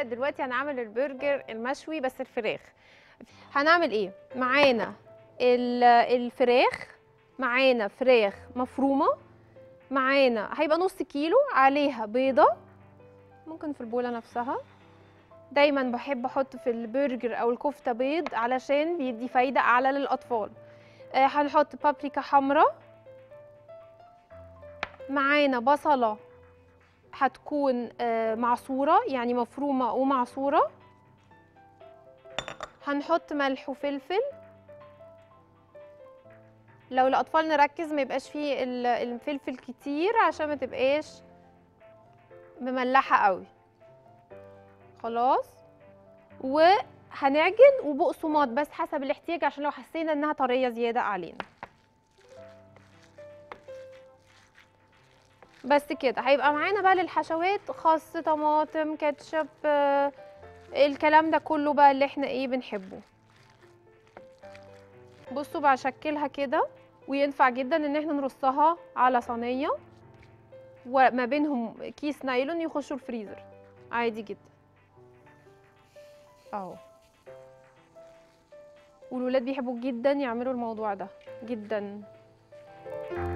دلوقتي هنعمل البرجر المشوي بس الفراخ هنعمل ايه معانا ال- الفراخ معانا فراخ مفرومه معانا هيبقى نص كيلو عليها بيضه ممكن في البوله نفسها دايما بحب احط في البرجر او الكفته بيض علشان بيدي فايده اعلى للاطفال آه، هنحط بابريكا حمراء معانا بصله هتكون آه، معصوره يعني مفرومه ومعصوره هنحط ملح وفلفل لو الاطفال نركز ما يبقاش فيه ال- الفلفل كتير عشان ما تبقاش مملحه قوي خلاص وهنعجن وبقسماط بس حسب الاحتياج عشان لو حسينا انها طريه زياده علينا بس كده هيبقى معانا بقى للحشوات خس طماطم كاتشب آه، الكلام ده كله بقى اللي احنا ايه بنحبه بصوا بشكلها كده وينفع جدا ان احنا نرصها على صينيه وما بينهم كيس نايلون يخشوا الفريزر عادي جدا اهو والولاد بيحبوا جدا يعملوا الموضوع ده جدا